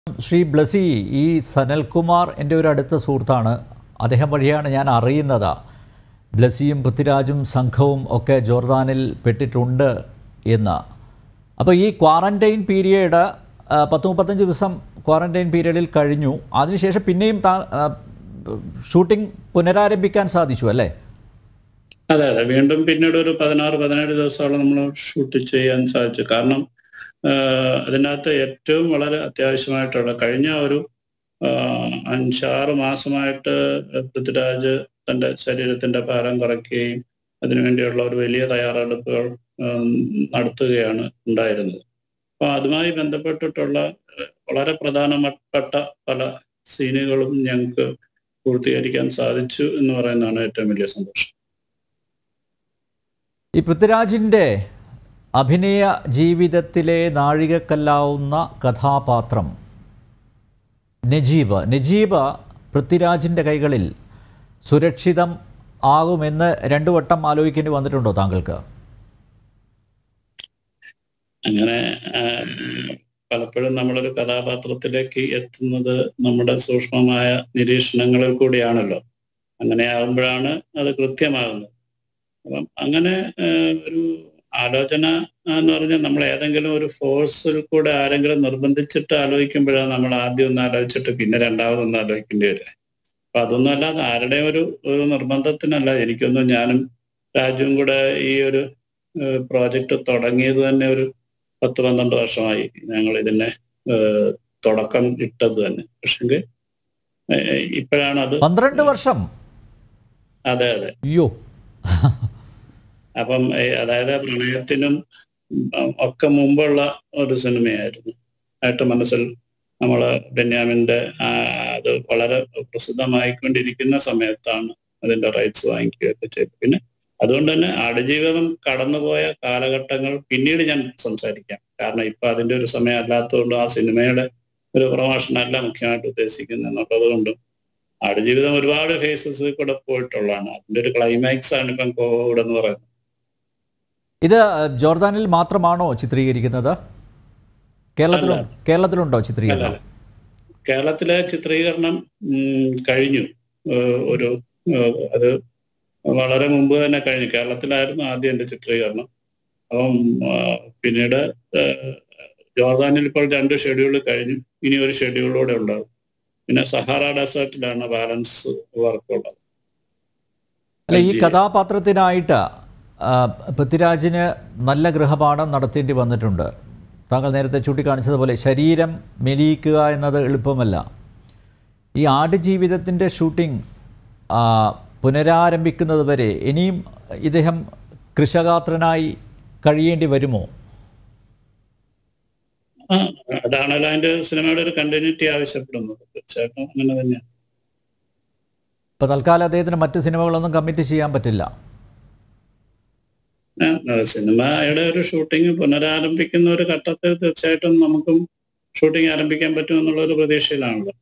ശ്രീ ബ്ലസി ഈ സനൽകുമാർ എൻ്റെ ഒരു അടുത്ത സുഹൃത്താണ് അദ്ദേഹം വഴിയാണ് ഞാൻ അറിയുന്നത് ബ്ലസിയും പൃഥ്വിരാജും സംഘവും ഒക്കെ ജോർദാനിൽ പെട്ടിട്ടുണ്ട് എന്ന് അപ്പോൾ ഈ ക്വാറൻറ്റൈൻ പീരിയഡ് ആ, പത്ത് മുപ്പത്തഞ്ച് ദിവസം ക്വാറൻറ്റൈൻ പീരീഡിൽ കഴിഞ്ഞു അതിനുശേഷം പിന്നെയും താ ആ, ഷൂട്ടിംഗ് പുനരാരംഭിക്കാൻ സാധിച്ചു അല്ലേ അതെ അതെ വീണ്ടും പിന്നീട് ഒരു പതിനാറ് പതിനേഴ് ദിവസത്തോളം നമ്മൾ ഷൂട്ട് ചെയ്യാൻ സാധിച്ചു കാരണം ആഹ് അതിനകത്ത് ഏറ്റവും വളരെ അത്യാവശ്യമായിട്ടുള്ള കഴിഞ്ഞ ഒരു ആഹ് അഞ്ചാറ് മാസമായിട്ട് പൃഥ്വിരാജ് തന്റെ ശരീരത്തിന്റെ ഭാരം കുറയ്ക്കുകയും അതിനുവേണ്ടിയുള്ള ഒരു വലിയ തയ്യാറെടുപ്പുകൾ ആഹ് നടത്തുകയാണ് ഉണ്ടായിരുന്നത് അപ്പൊ അതുമായി ബന്ധപ്പെട്ടിട്ടുള്ള ആഹ് വളരെ പ്രധാനപ്പെട്ട പല സീനുകളും ഞങ്ങൾക്ക് പൂർത്തീകരിക്കാൻ സാധിച്ചു എന്ന് പറയുന്നതാണ് ഏറ്റവും വലിയ സന്തോഷം ഈ പൃഥ്വിരാജിൻ്റെ അഭിനയ ജീവിതത്തിലെ നാഴികക്കല്ലാവുന്ന കഥാപാത്രം നജീബ് നജീബ് പൃഥ്വിരാജിൻ്റെ കൈകളിൽ സുരക്ഷിതം ആകുമെന്ന് രണ്ടു വട്ടം ആലോചിക്കേണ്ടി വന്നിട്ടുണ്ടോ താങ്കൾക്ക് അങ്ങനെ ആ, പലപ്പോഴും നമ്മളൊരു കഥാപാത്രത്തിലേക്ക് എത്തുന്നത് നമ്മുടെ സൂക്ഷ്മമായ നിരീക്ഷണങ്ങളിൽ കൂടിയാണല്ലോ അങ്ങനെ ആകുമ്പോഴാണ് അത് കൃത്യമാകുന്നത് അപ്പം അങ്ങനെ ആ, ഒരു ആലോചന എന്ന് പറഞ്ഞാൽ നമ്മൾ ഏതെങ്കിലും ഒരു ഫോഴ്സിൽ കൂടെ ആരെങ്കിലും നിർബന്ധിച്ചിട്ട് ആലോചിക്കുമ്പോഴാണ് നമ്മൾ ആദ്യം ഒന്ന് ആലോചിച്ചിട്ട് പിന്നെ രണ്ടാമതൊന്ന് ആലോചിക്കേണ്ടി വരിക അപ്പൊ അതൊന്നും അല്ലാതെ ആരുടെയും ഒരു ഒരു നിർബന്ധത്തിനല്ല എനിക്കൊന്നും ഞാനും രാജുവും കൂടെ ഈ ഒരു പ്രോജക്റ്റ് തുടങ്ങിയത് തന്നെ ഒരു പത്ത് പന്ത്രണ്ട് വർഷമായി ഞങ്ങൾ ഇതിനെ ഏഹ്, തുടക്കം ഇട്ടത് തന്നെ പക്ഷെങ്കിൽ ഇപ്പോഴാണ് അത് പന്ത്രണ്ട് വർഷം അതെ അതെ അയ്യോ അപ്പം ഏഹ്, അതായത് പ്രണയത്തിനും ഉം, ഒക്കെ മുമ്പുള്ള ഒരു സിനിമയായിരുന്നു ആയിട്ട് മനസ്സിൽ നമ്മള് ബെന്യാമിന്റെ ആ, അത് വളരെ പ്രസിദ്ധമായിക്കൊണ്ടിരിക്കുന്ന സമയത്താണ് അതിന്റെ റൈറ്റ്സ് വാങ്ങിക്കുകയൊക്കെ ചെയ്തത് പിന്നെ അതുകൊണ്ട് തന്നെ ആടുജീവിതം കടന്നുപോയ കാലഘട്ടങ്ങൾ പിന്നീട് ഞാൻ സംസാരിക്കാം കാരണം ഇപ്പൊ അതിന്റെ ഒരു സമയം അല്ലാത്തതുകൊണ്ട് ആ സിനിമയുടെ ഒരു പ്രൊമോഷനല്ല മുഖ്യമായിട്ട് ഉദ്ദേശിക്കുന്നത് എന്നുള്ളത് കൊണ്ടും ആടുജീവിതം ഒരുപാട് ഫേസസ് കൂടെ പോയിട്ടുള്ളതാണ് അതിന്റെ ഒരു ക്ലൈമാക്സ് ആണ് ഇപ്പം കോവിഡ് എന്ന് പറയുന്നത് ഇത് ജോർദാനിൽ മാത്രമാണോ ചിത്രീകരിക്കുന്നത് കേരളത്തിലും അല്ല. കേരളത്തിലുണ്ടോ അല്ല ചിത്രീകരണം അല്ല. കേരളത്തിലെ ചിത്രീകരണം ഉം, കഴിഞ്ഞു ഏഹ് ഒരു ഏഹ് അത് വളരെ മുമ്പ് തന്നെ കഴിഞ്ഞു കേരളത്തിലായിരുന്നു ആദ്യം എന്റെ ചിത്രീകരണം അപ്പം ആ, പിന്നീട് ഏഹ്, ജോർദാനിൽ ഇപ്പോൾ രണ്ട് ഷെഡ്യൂൾ കഴിഞ്ഞു ഇനി ഒരു ഷെഡ്യൂളൂടെ ഉണ്ടാവും പിന്നെ സഹാറ ഡെസേർട്ടിലാണ് ബാലൻസ് വർക്ക് ഉള്ളത് അല്ല ഈ അജി- കഥാപാത്രത്തിനായിട്ട് ആ, പൃഥ്വിരാജിന് നല്ല ഗൃഹപാഠം നടത്തേണ്ടി വന്നിട്ടുണ്ട് താങ്കൾ നേരത്തെ ചൂണ്ടിക്കാണിച്ചതുപോലെ ശരീരം മെലിയിക്കുക എന്നത് എളുപ്പമല്ല ഈ ആടുജീവിതത്തിൻ്റെ ഷൂട്ടിംഗ് ആ, പുനരാരംഭിക്കുന്നത് വരെ ഇനിയും ഇദ്ദേഹം കൃഷഗാത്രനായി കഴിയേണ്ടി വരുമോ ആ അതാണല്ലോ അതിന്റെ സിനിമയുടെ ഒരു കണ്ടിന്യൂറ്റി ആവശ്യപ്പെടുന്നത് തീർച്ചയായിട്ടും അങ്ങനെ തന്നെയാണ് ഇപ്പോൾ തൽക്കാലം അദ്ദേഹത്തിന് മറ്റ് സിനിമകളൊന്നും കമ്മിറ്റ് ചെയ്യാൻ പറ്റില്ല ആ, സിനിമയുടെ ഒരു ഷൂട്ടിംഗ് പുനരാരംഭിക്കുന്ന ഒരു ഘട്ടത്തിൽ തീർച്ചയായിട്ടും നമുക്കും ഷൂട്ടിംഗ് ആരംഭിക്കാൻ പറ്റുമെന്നുള്ള ഒരു പ്രതീക്ഷയിലാണല്ലോ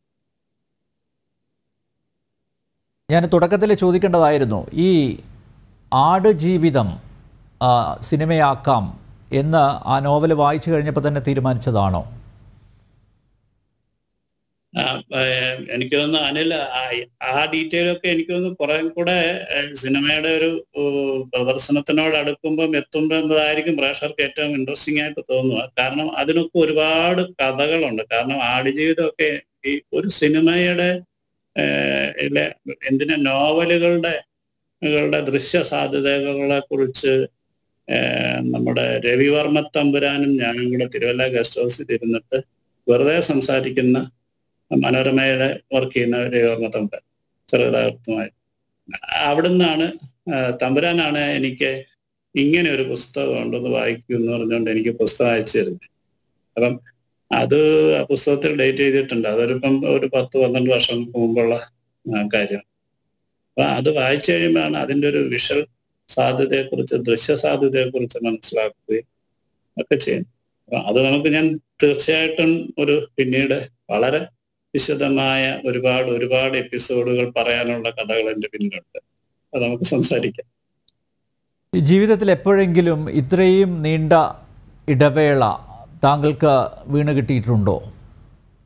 ഞാൻ തുടക്കത്തിൽ ചോദിക്കേണ്ടതായിരുന്നു ഈ ആടുജീവിതം ആ, സിനിമയാക്കാം എന്ന് ആ നോവൽ വായിച്ചു കഴിഞ്ഞപ്പോൾ തന്നെ തീരുമാനിച്ചതാണോ ആ, ഏഹ്, എനിക്ക് തോന്നുന്നു അനിൽ ആ- ആ ഡീറ്റെയിൽ ഒക്കെ എനിക്ക് തോന്നുന്നു കുറെ കൂടെ ഏഹ്, സിനിമയുടെ ഒരു ഏഹ്, പ്രദർശനത്തിനോട് അടുക്കുമ്പം എത്തുമ്പോൾ എന്നതായിരിക്കും പ്രേക്ഷകർക്ക് ഏറ്റവും ഇൻട്രസ്റ്റിംഗ് ആയിട്ട് തോന്നുക കാരണം അതിനൊക്കെ ഒരുപാട് കഥകളുണ്ട് കാരണം ആടുജീവിതമൊക്കെ ഈ ഒരു സിനിമയുടെ ഏഹ്, ഇലെ എന്തിനാ നോവലുകളുടെ കളുടെ ദൃശ്യ സാധ്യതകളെ കുറിച്ച് ഏഹ്, നമ്മുടെ രവിവർമ്മ തമ്പുരാനും ഞാനും കൂടെ തിരുവല്ല ഗസ്റ്റ് ഹൗസിൽ ഇരുന്നിട്ട് വെറുതെ സംസാരിക്കുന്ന മനോരമയുടെ വർക്ക് ചെയ്യുന്ന രവിവർമ്മ തമ്പുരാൻ ചെറുതാർത്ഥമായി അവിടുന്നാണ് ആ, തമ്പുരാനാണ് എനിക്ക് ഇങ്ങനെ ഒരു പുസ്തകം ഉണ്ടെന്ന് വായിക്കൂ എന്ന് പറഞ്ഞുകൊണ്ട് എനിക്ക് പുസ്തകം അയച്ചു തരുന്നത് അപ്പം അത് ആ പുസ്തകത്തിൽ ഡേറ്റ് ചെയ്തിട്ടുണ്ട് അതൊരിപ്പം ഒരു പത്ത് പന്ത്രണ്ട് വർഷങ്ങൾക്ക് മുമ്പുള്ള ആ, കാര്യമാണ് അപ്പൊ അത് വായിച്ചു കഴിയുമ്പോഴാണ് അതിന്റെ ഒരു വിഷ്വൽ സാധ്യതയെക്കുറിച്ച് ദൃശ്യ സാധ്യതയെക്കുറിച്ച് മനസ്സിലാക്കുകയും ഒക്കെ ചെയ്യുന്നത് അപ്പൊ അത് നമുക്ക് ഞാൻ തീർച്ചയായിട്ടും ഒരു പിന്നീട് വളരെ വിശദമായ ഒരുപാട് ഒരുപാട് എപ്പിസോഡുകൾ പറയാനുള്ള കഥകൾ എൻ്റെ പിന്നിലുണ്ട് അത് നമുക്ക് സംസാരിക്കാം ഈ ജീവിതത്തിൽ എപ്പോഴെങ്കിലും ഇത്രയും നീണ്ട ഇടവേള താങ്കൾക്ക് വീണ് കിട്ടിയിട്ടുണ്ടോ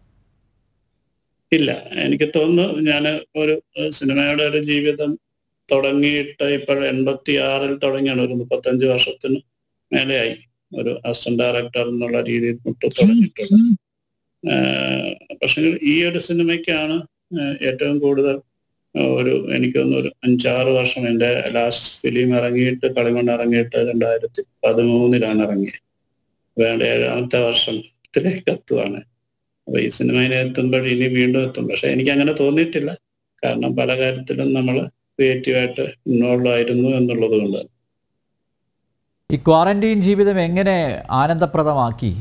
ഇല്ല എനിക്ക് തോന്നുന്നു ഞാൻ ഒരു ഏഹ്, സിനിമയുടെ ഒരു ജീവിതം തുടങ്ങിയിട്ട് ഇപ്പോൾ എൺപത്തി ആറിൽ തുടങ്ങിയാണ് ഒരു മുപ്പത്തഞ്ച് വർഷത്തിന് മേലെയായി ഒരു അസിസ്റ്റന്റ് ഡയറക്ടർ എന്നുള്ള രീതിയിൽ തൊട്ട് തുടങ്ങിയിട്ടുള്ളത് ഏഹ്, പക്ഷേ ഈ ഒരു സിനിമയ്ക്കാണ് ഏഹ്, ഏറ്റവും കൂടുതൽ ഏഹ്, ഒരു എനിക്ക് തോന്നുന്നു ഒരു അഞ്ചാറ് വർഷം എൻ്റെ ലാസ്റ്റ് ഫിലിം ഇറങ്ങിയിട്ട് കളിമണ്ണ് ഇറങ്ങിയിട്ട് രണ്ടായിരത്തി പതിമൂന്നിലാണ് ഇറങ്ങിയത് വേണ്ട ഏഴാമത്തെ വർഷത്തിലേക്ക് എത്തുവാണ് അപ്പൊ ഈ സിനിമയിൽ എത്തുമ്പോൾ ഇനി വീണ്ടും എത്തും പക്ഷെ എനിക്ക് അങ്ങനെ തോന്നിയിട്ടില്ല കാരണം പല കാര്യത്തിലും നമ്മൾ ക്രിയേറ്റീവായിട്ട് ഇൻവോൾവ് ആയിരുന്നു എന്നുള്ളത് കൊണ്ട് ഈ ക്വാറന്റൈൻ ജീവിതം എങ്ങനെ ആനന്ദപ്രദമാക്കി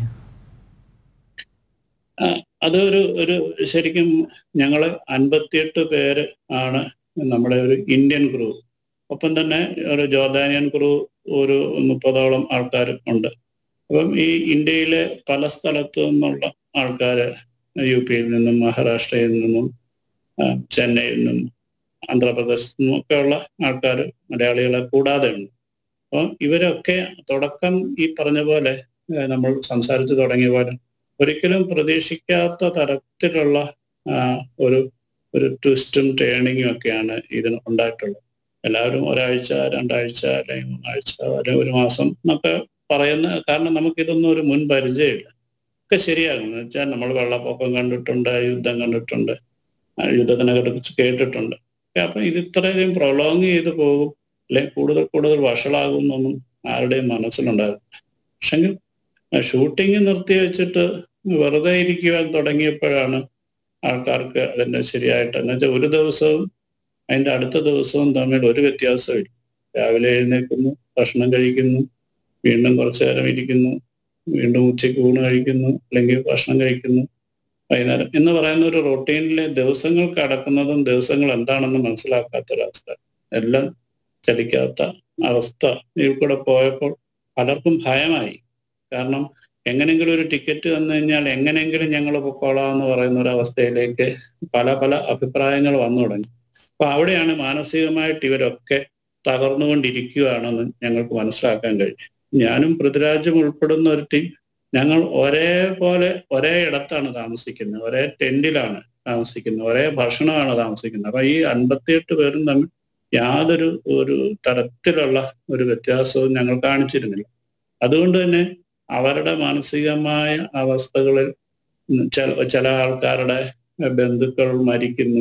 അത് ഒരു ഒരു ശരിക്കും ഞങ്ങള് അൻപത്തിയെട്ട് പേര് ആണ് നമ്മുടെ ഒരു ഇന്ത്യൻ ക്രൂ ഒപ്പം തന്നെ ഒരു ജോർദാനിയൻ ക്രൂ ഒരു മുപ്പതോളം ആൾക്കാർ ഉണ്ട് അപ്പം ഈ ഇന്ത്യയിലെ പല സ്ഥലത്തു നിന്നുള്ള ആൾക്കാർ യു പിയിൽ നിന്നും മഹാരാഷ്ട്രയിൽ നിന്നും ആ, ചെന്നൈയിൽ നിന്നും ആന്ധ്രാപ്രദേശിൽ നിന്നും ഒക്കെയുള്ള ആൾക്കാർ മലയാളികളെ കൂടാതെ ഉണ്ട് അപ്പോൾ ഇവരൊക്കെ തുടക്കം ഈ പറഞ്ഞ പോലെ ഏ, നമ്മൾ സംസാരിച്ചു തുടങ്ങിയ പോലെ ഒരിക്കലും പ്രതീക്ഷിക്കാത്ത തരത്തിലുള്ള ആ, ഒരു ഒരു ട്വിസ്റ്റും ടേണിങ്ങും ഒക്കെയാണ് ഇതിന് ഉണ്ടായിട്ടുള്ളത് എല്ലാവരും ഒരാഴ്ച രണ്ടാഴ്ച അല്ലെങ്കിൽ മൂന്നാഴ്ച അല്ലെങ്കിൽ ഒരു മാസം എന്നൊക്കെ പറയുന്ന കാരണം നമുക്കിതൊന്നും ഒരു മുൻ പരിചയമില്ല ഒക്കെ ശരിയാകും എന്ന് വെച്ചാൽ നമ്മൾ വെള്ളപ്പൊക്കം കണ്ടിട്ടുണ്ട് യുദ്ധം കണ്ടിട്ടുണ്ട് ആ, യുദ്ധത്തിനെ കുറിച്ച് കേട്ടിട്ടുണ്ട് അപ്പൊ ഇത് ഇത്രയധികം പ്രൊലോങ് ചെയ്ത് പോകും അല്ലെങ്കിൽ കൂടുതൽ കൂടുതൽ വഷളാകും എന്നൊന്നും ആരുടെയും മനസ്സിലുണ്ടാകും പക്ഷെങ്കിൽ ഷൂട്ടിംഗ് നിർത്തി വെച്ചിട്ട് വെറുതെ ഇരിക്കുവാൻ തുടങ്ങിയപ്പോഴാണ് ആൾക്കാർക്ക് അതിന്റെ ശരിയായിട്ട് എന്ന് വെച്ചാൽ ഒരു ദിവസവും അതിന്റെ അടുത്ത ദിവസവും തമ്മിൽ ഒരു വ്യത്യാസവും ഇല്ല രാവിലെ എഴുന്നേൽക്കുന്നു ഭക്ഷണം കഴിക്കുന്നു വീണ്ടും കുറച്ചു നേരം ഇരിക്കുന്നു വീണ്ടും ഉച്ചയ്ക്ക് ഊണ് കഴിക്കുന്നു അല്ലെങ്കിൽ ഭക്ഷണം കഴിക്കുന്നു വൈകുന്നേരം എന്ന് പറയുന്ന ഒരു റൊട്ടീനിലെ ദിവസങ്ങൾ കടക്കുന്നതും ദിവസങ്ങൾ എന്താണെന്ന് മനസ്സിലാക്കാത്തൊരവസ്ഥ എല്ലാം ചലിക്കാത്ത അവസ്ഥ ഇതിൽ കൂടെ പോയപ്പോൾ പലർക്കും ഭയമായി കാരണം എങ്ങനെങ്കിലും ഒരു ടിക്കറ്റ് വന്നു കഴിഞ്ഞാൽ എങ്ങനെയെങ്കിലും ഞങ്ങൾ പൊക്കോളാം എന്ന് പറയുന്ന ഒരു അവസ്ഥയിലേക്ക് പല പല അഭിപ്രായങ്ങൾ വന്നു തുടങ്ങി അപ്പൊ അവിടെയാണ് മാനസികമായിട്ട് ഇവരൊക്കെ തകർന്നുകൊണ്ടിരിക്കുകയാണെന്ന് ഞങ്ങൾക്ക് മനസ്സിലാക്കാൻ കഴിഞ്ഞു ഞാനും പൃഥ്വിരാജും ഉൾപ്പെടുന്ന ഒരു ടീം ഞങ്ങൾ ഒരേപോലെ ഒരേ ഇടത്താണ് താമസിക്കുന്നത് ഒരേ ടെന്റിലാണ് താമസിക്കുന്നത് ഒരേ ഭക്ഷണമാണ് താമസിക്കുന്നത് അപ്പൊ ഈ അൻപത്തിയെട്ട് പേരും തമ്മിൽ യാതൊരു ഒരു തരത്തിലുള്ള ഒരു വ്യത്യാസവും ഞങ്ങൾ കാണിച്ചിരുന്നില്ല അതുകൊണ്ട് തന്നെ അവരുടെ മാനസികമായ അവസ്ഥകളിൽ ചില ചില ആൾക്കാരുടെ ബന്ധുക്കൾ മരിക്കുന്നു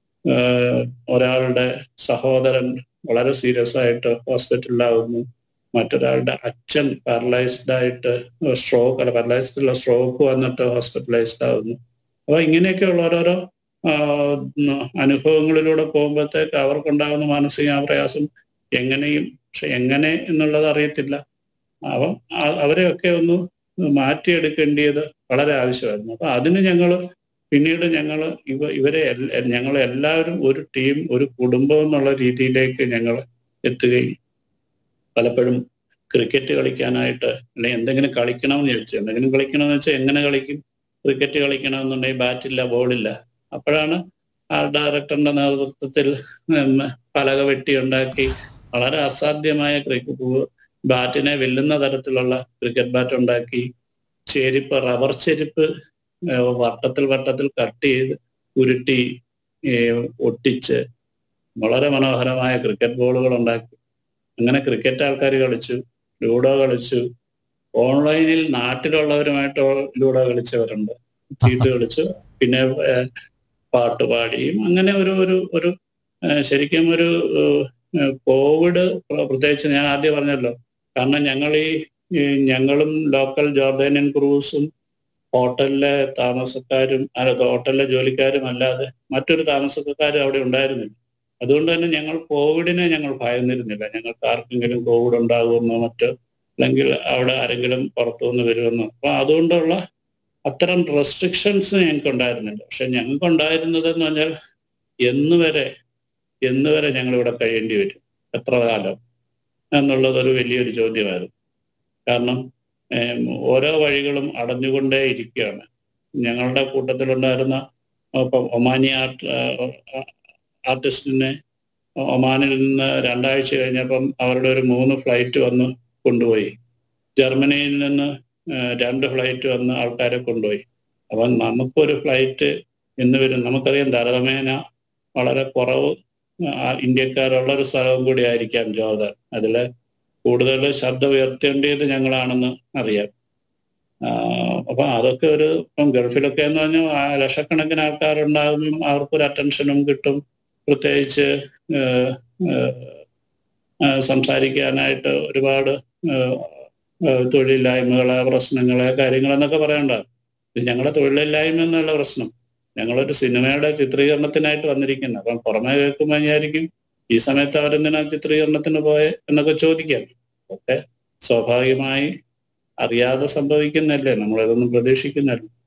ആഹ് ഒരാളുടെ സഹോദരൻ വളരെ സീരിയസ് ആയിട്ട് ഹോസ്പിറ്റലിലാവുന്നു മറ്റൊരാളുടെ അച്ഛൻ പാരലൈസ്ഡ് ആയിട്ട് സ്ട്രോക്ക് അല്ല പാരലൈസ്ഡ് അല്ല സ്ട്രോക്ക് വന്നിട്ട് ഹോസ്പിറ്റലൈസ്ഡ് ആവുന്നു അപ്പൊ ഇങ്ങനെയൊക്കെയുള്ള ഓരോരോ ആഹ് അനുഭവങ്ങളിലൂടെ പോകുമ്പോഴത്തേക്ക് അവർക്കുണ്ടാകുന്ന മാനസിക പ്രയാസം എങ്ങനെയും പക്ഷെ എങ്ങനെ എന്നുള്ളത് അറിയത്തില്ല അവ ആ- അവരെയൊക്കെ ഒന്ന് മാറ്റിയെടുക്കേണ്ടിയത് വളരെ ആവശ്യമായിരുന്നു അപ്പൊ അതിന് ഞങ്ങൾ പിന്നീട് ഞങ്ങൾ ഇവ ഇവരെ ഞങ്ങൾ എല്ലാവരും ഒരു ടീം ഒരു കുടുംബം എന്നുള്ള രീതിയിലേക്ക് ഞങ്ങൾ എത്തുകയും പലപ്പോഴും ക്രിക്കറ്റ് കളിക്കാനായിട്ട് അല്ലെങ്കിൽ എന്തെങ്കിലും കളിക്കണമെന്ന് ചോദിച്ചു എന്തെങ്കിലും കളിക്കണമെന്ന് വെച്ചാൽ എങ്ങനെ കളിക്കും ക്രിക്കറ്റ് കളിക്കണമെന്നുണ്ടെങ്കിൽ ബാറ്റില്ല ബോളില്ല അപ്പോഴാണ് ആ ഡയറക്ടറിന്റെ നേതൃത്വത്തിൽ ഉം പലക വെട്ടി ഉണ്ടാക്കി വളരെ അസാധ്യമായ ക്രിക്കറ്റ് ബാറ്റിനെ വെല്ലുന്ന തരത്തിലുള്ള ക്രിക്കറ്റ് ബാറ്റ് ഉണ്ടാക്കി ചെരുപ്പ് റബ്ബർ ചെരുപ്പ് ഏഹ് വട്ടത്തിൽ വട്ടത്തിൽ കട്ട് ചെയ്ത് ഉരുട്ടി ഏഹ് ഒട്ടിച്ച് വളരെ മനോഹരമായ ക്രിക്കറ്റ് ബോളുകൾ ഉണ്ടാക്കി അങ്ങനെ ക്രിക്കറ്റ് ആൾക്കാർ കളിച്ചു ലൂഡോ കളിച്ചു ഓൺലൈനിൽ നാട്ടിലുള്ളവരുമായിട്ട് ലൂഡോ കളിച്ചവരുണ്ട് ചീട്ട് കളിച്ചു പിന്നെ ഏഹ് പാട്ട് പാടിയും അങ്ങനെ ഒരു ഒരു ഒരു ഏഹ് ശരിക്കും ഒരു ഏഹ് കോവിഡ് പ്രത്യേകിച്ച് ഞാൻ ആദ്യം പറഞ്ഞല്ലോ കാരണം ഞങ്ങൾ ഈ ഈ ഞങ്ങളും ലോക്കൽ ജോർദാനിയൻ ക്രൂസും ഹോട്ടലിലെ താമസക്കാരും അല്ല ഹോട്ടലിലെ ജോലിക്കാരും അല്ലാതെ മറ്റൊരു താമസക്കാരും അവിടെ ഉണ്ടായിരുന്നില്ല അതുകൊണ്ട് തന്നെ ഞങ്ങൾ കോവിഡിനെ ഞങ്ങൾ ഭയന്നിരുന്നില്ല ഞങ്ങൾക്ക് ആർക്കെങ്കിലും കോവിഡ് ഉണ്ടാകുമെന്നോ മറ്റോ അല്ലെങ്കിൽ അവിടെ ആരെങ്കിലും പുറത്തുനിന്ന് വരുമെന്നോ അപ്പൊ അതുകൊണ്ടുള്ള അത്തരം റെസ്ട്രിക്ഷൻസ് ഞങ്ങൾക്ക് ഉണ്ടായിരുന്നില്ല പക്ഷെ ഞങ്ങൾക്ക് ഉണ്ടായിരുന്നത് എന്ന് പറഞ്ഞാൽ എന്ന് വരെ എന്ന് വരെ ഞങ്ങൾ ഇവിടെ കഴിയേണ്ടി വരും എത്ര കാലം എന്നുള്ളത് ഒരു വലിയൊരു ചോദ്യമായിരുന്നു കാരണം ഏം, ഓരോ വഴികളും അടഞ്ഞുകൊണ്ടേ ഇരിക്കുകയാണ് ഞങ്ങളുടെ കൂട്ടത്തിലുണ്ടായിരുന്ന ഇപ്പം ഒമാനി ആർട്ട് ആർട്ടിസ്റ്റിനെ ഒമാനിൽ നിന്ന് രണ്ടാഴ്ച കഴിഞ്ഞപ്പം അവരുടെ ഒരു മൂന്ന് ഫ്ലൈറ്റ് വന്ന് കൊണ്ടുപോയി ജർമ്മനിയിൽ നിന്ന് ഏഹ് രണ്ട് ഫ്ലൈറ്റ് വന്ന് ആൾക്കാരെ കൊണ്ടുപോയി അപ്പം നമുക്കൊരു ഫ്ലൈറ്റ് എന്ന് വരും നമുക്കറിയാം താരതമ്യേന വളരെ കുറവ് ആ, ഇന്ത്യക്കാരുള്ള ഒരു സ്ഥലവും കൂടി ആയിരിക്കാം ജോർദാൻ അതില് കൂടുതൽ ശബ്ദം ഉയർത്തേണ്ടത് ഞങ്ങളാണെന്ന് അറിയാം ആഹ് അപ്പൊ അതൊക്കെ ഒരു ഇപ്പം ഗൾഫിലൊക്കെ എന്ന് പറഞ്ഞാൽ ആ ലക്ഷക്കണക്കിന് ആൾക്കാരുണ്ടാകും അവർക്കൊരു അറ്റൻഷനും കിട്ടും പ്രത്യേകിച്ച് ഏഹ് ഏഹ് ഏഹ് സംസാരിക്കാനായിട്ട് ഒരുപാട് ഏഹ് ഏഹ് തൊഴിലില്ലായ്മകള് പ്രശ്നങ്ങള് കാര്യങ്ങളെന്നൊക്കെ പറയണ്ടാകും ഇത് ഞങ്ങളുടെ തൊഴിലില്ലായ്മ എന്നുള്ള പ്രശ്നം ഞങ്ങളൊരു സിനിമയുടെ ചിത്രീകരണത്തിനായിട്ട് വന്നിരിക്കുന്നത് അപ്പം പുറമെ കേൾക്കുമ്പോൾ വിചാരിക്കും ഈ സമയത്ത് അവരെന്തിനാ ചിത്രീകരണത്തിന് പോയെ എന്നൊക്കെ ചോദിക്കാം ഒക്കെ സ്വാഭാവികമായി അറിയാതെ സംഭവിക്കുന്നല്ലേ നമ്മളിതൊന്നും പ്രതീക്ഷിക്കുന്നല്ല